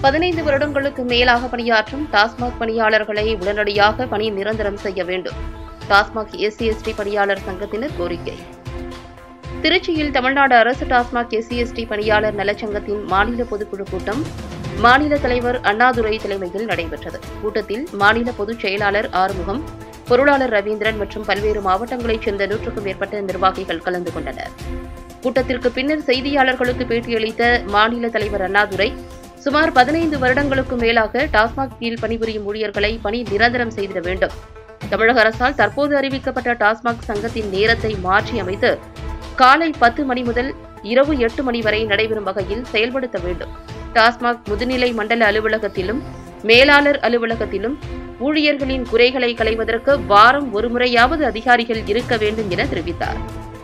பதினைந்து வருடங்களுக்கு மேலாக பணியாற்றும் டாஸ்மாக் பணியாளர்களை உடனடியாக பணி நிரந்தரம் செய்ய வேண்டும் டாஸ்மாக் எஸ்சி எஸ்டி பணியாளர் சங்கத்தினர் கோரிக்கை திருச்சியில் தமிழ்நாடு அரசு டாஸ்மாக் எஸ்சி எஸ்டி பணியாளர் நலச்சங்கத்தின் மாநில பொதுக்குழு கூட்டம் மாநில தலைவர் அண்ணாதுரை தலைமையில் நடைபெற்றது கூட்டத்தில் மாநில பொதுச் செயலாளர் ஆறுமுகம் பொருளாளர் ரவீந்திரன் மற்றும் பல்வேறு மாவட்டங்களைச் சேர்ந்த நூற்றுக்கும் மேற்பட்ட நிர்வாகிகள் கலந்து கொண்டனர் கூட்டத்திற்கு பின்னர் செய்தியாளர்களுக்கு பேட்டியளித்த மாநில தலைவர் அண்ணாதுரை சுமார் பதினைந்து வருடங்களுக்கு மேலாக டாஸ்மாக் கீழ் பணிபுரியும் ஊழியர்களை பணி நிரந்தரம் செய்திட வேண்டும் தமிழக அரசால் தற்போது அறிவிக்கப்பட்ட டாஸ்மாக் சங்கத்தின் நேரத்தை மாற்றி அமைத்து காலை பத்து மணி முதல் இரவு எட்டு மணி வரை நடைபெறும் வகையில் செயல்படுத்த வேண்டும் டாஸ்மாக் முதுநிலை மண்டல அலுவலகத்திலும் மேலாளர் அலுவலகத்திலும் ஊழியர்களின் குறைகளை களைவதற்கு வாரம் ஒருமுறையாவது அதிகாரிகள் இருக்க வேண்டும் என தெரிவித்தார்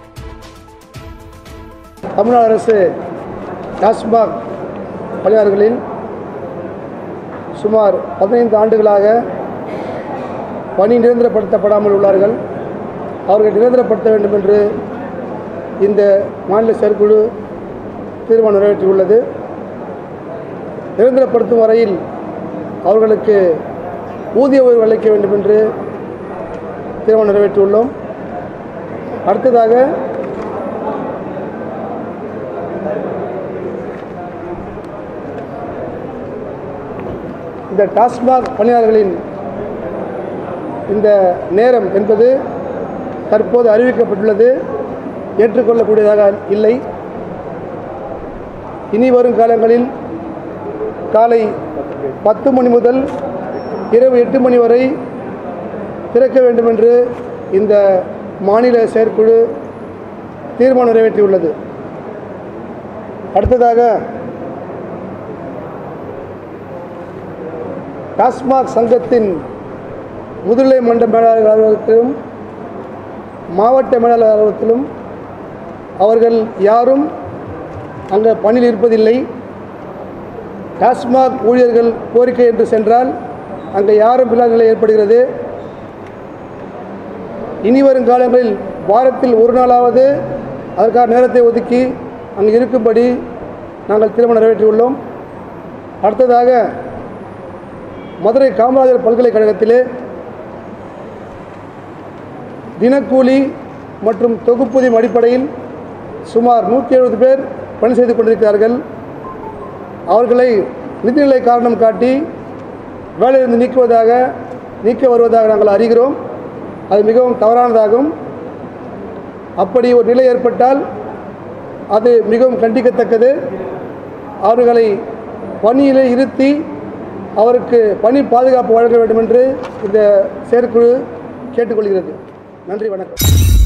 தமிழ்நாடு அரசு டாஸ்மாக் பணியாளர்களில் சுமார் பதினைந்து ஆண்டுகளாக பணி நிரந்தரப்படுத்தப்படாமல் உள்ளார்கள் அவர்கள் நிரந்தரப்படுத்த வேண்டும் என்று இந்த மாநில செயற்குழு தீர்மானம் நிறைவேற்றியுள்ளது நிரந்தரப்படுத்தும் வரையில் அவர்களுக்கு ஊதிய உயர்வு அளிக்க வேண்டும் என்று தீர்மானம் நிறைவேற்றியுள்ளோம் அடுத்ததாக இந்த டாஸ்மாக் பணியாளர்களின் இந்த நேரம் என்பது தற்போது அறிவிக்கப்பட்டுள்ளது ஏற்றுக்கொள்ளக்கூடியதாக இல்லை இனி வரும் காலங்களில் காலை பத்து மணி முதல் இரவு எட்டு மணி வரை திறக்க வேண்டும் என்று இந்த மாநில செயற்குழு தீர்மானம் நிறைவேற்றியுள்ளது அடுத்ததாக டாஸ்மாக் சங்கத்தின் முதுநிலை மன்ற மேலாளர் அலுவலகத்திலும் மாவட்ட மேலாளர் அலுவலகத்திலும் அவர்கள் யாரும் அங்கே பணியில் இருப்பதில்லை டாஸ்மாக் ஊழியர்கள் கோரிக்கை என்று சென்றால் அங்கே யாரும் இல்லாத நிலை ஏற்படுகிறது இனி வரும் காலங்களில் வாரத்தில் ஒரு நாளாவது அதற்கான நேரத்தை ஒதுக்கி அங்கு இருக்கும்படி நாங்கள் தீர்மானம் நிறைவேற்றியுள்ளோம் அடுத்ததாக மதுரை காமராஜர் பல்கலைக்கழகத்திலே தினக்கூலி மற்றும் தொகுப்பூதியம் அடிப்படையில் சுமார் நூற்றி எழுபது பேர் பணி செய்து கொண்டிருக்கிறார்கள் அவர்களை நிதிநிலை காரணம் காட்டி வேலையிலிருந்து நீக்குவதாக நீக்க வருவதாக நாங்கள் அறிகிறோம் அது மிகவும் தவறானதாகும் அப்படி ஒரு நிலை ஏற்பட்டால் அது மிகவும் கண்டிக்கத்தக்கது அவர்களை பணியிலே இருத்தி அவருக்கு பணி பாதுகாப்பு வழங்க வேண்டும் என்று இந்த செயற்குழு கேட்டுக்கொள்கிறது நன்றி வணக்கம்